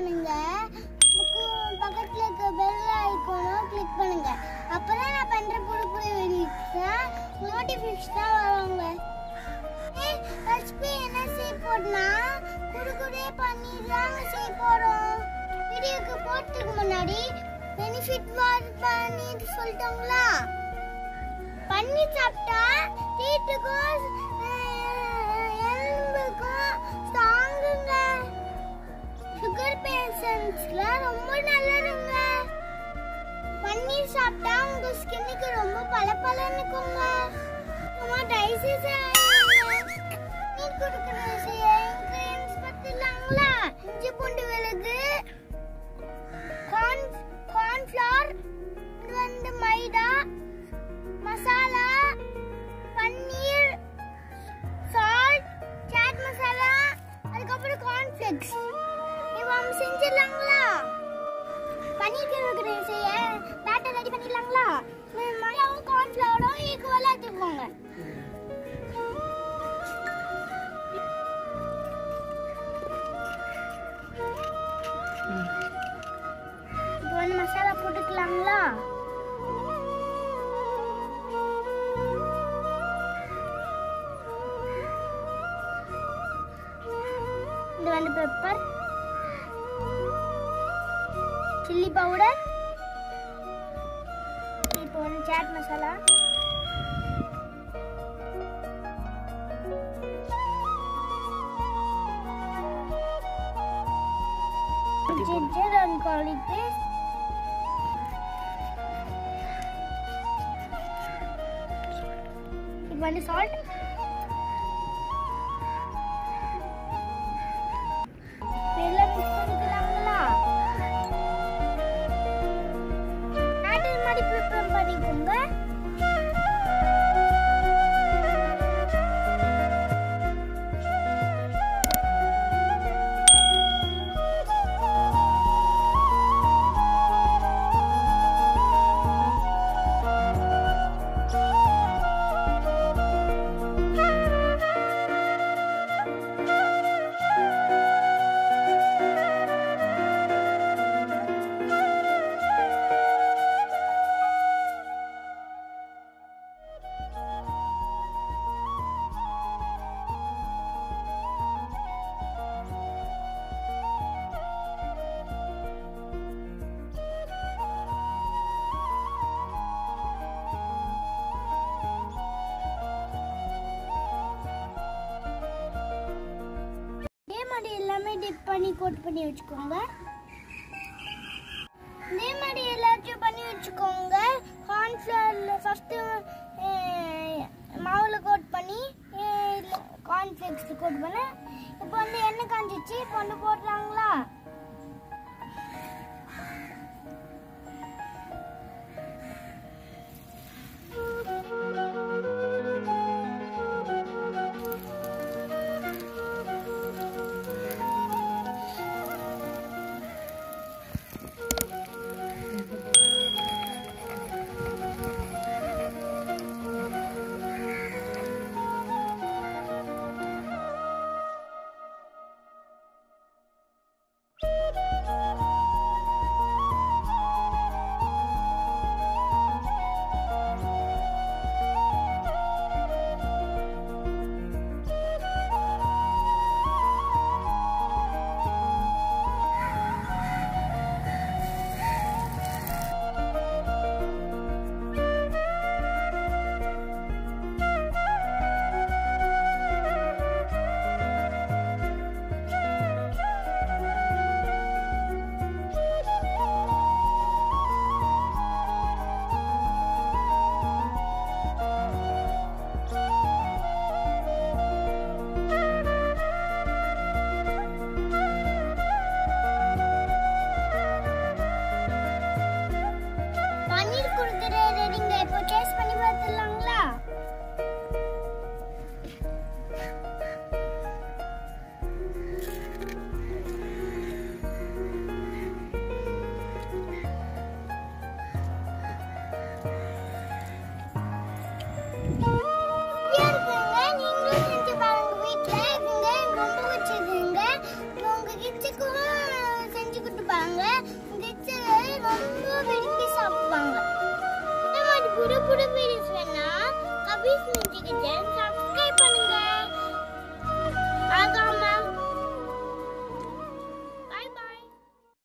பண்ணுங்க கு- பக்கத்துல இருக்க பெல் ஐகானும் கிளிக் பண்ணுங்க அப்பதான் நான் பண்ற புது புது வீடியோஸ் நோட்டிபிகேஷன் வருவாங்க ஹெச்பி என்ன செய்ய போடுனா குடு குடே பண்ணிடலாங்க செய்ய போறோம் வீடியோக்கு போறதுக்கு முன்னாடி பெனிஃபிட் வார் பண்ணிட்டு சொல்லிட்டாங்களா பண்ணி சாப்பிட்டா டீட்டுக்கும் எலும்புக்கும் ஸ்ட்ராங்குங்க சுகர் பேஷண்ட்ஸ்ல ரொம்ப நல்லதுங்க பன்னீர் சாப்பிட்டா உங்க ஸ்கின்னுக்கு ரொம்ப பளபளன்னுக்குங்க அம்மா டைசிஸ் நீர் கொடுக்குற இன்கிரியன்ஸ் பத்திலாங்களா இஞ்சி பூண்டு விழுது கார்ன் கார்ன்ஃப்ளவர் இது வந்து மைதா மசாலா பன்னீர் சால்ட் சாட் மசாலா அதுக்கப்புறம் கார்ன்ஃப்ளெக்ஸ் இவன் செஞ்சிடலாங்களா பன்னீர் கிழக்கு செய்ய பேட்டர் ரெடி பண்ணிடலாங்களா மைதாவும் கார்ன்ஃப்ளவரும் ஈக்குவலாக எடுத்துக்கோங்க இப்போ வந்து மசாலா போட்டுக்கலாங்களா இது வந்து பெப்பர் சில்லி பவுடர் இப்போ வந்து chaat masala ginger and garlic paste இப்போ வந்து சால்ட் எல்லாம் மிக்ஸ் பண்ணிக்கலாங்களா நாட்டு மாதிரி ப்ரிப்பேர் பண்ணிக்கோங்க இதே மாதிரி எல்லாமே டிப் பண்ணி கோட் பண்ணி வச்சுக்கோங்க இதே மாதிரி எல்லாத்தையும் பண்ணி வச்சுக்கோங்க கார்ன்ஃப்ளவர்ல ஃபர்ஸ்ட் மாவுல கோட் பண்ணி கார்ன்ஃப்ளேக்ஸ்ல கோட் பண்ண இப்போ வந்து எண்ணெய் காஞ்சிச்சு இப்போ வந்து போடுறாங்களா ஆபீஸ் முடிஞ்சுக்கிச்சேன்னு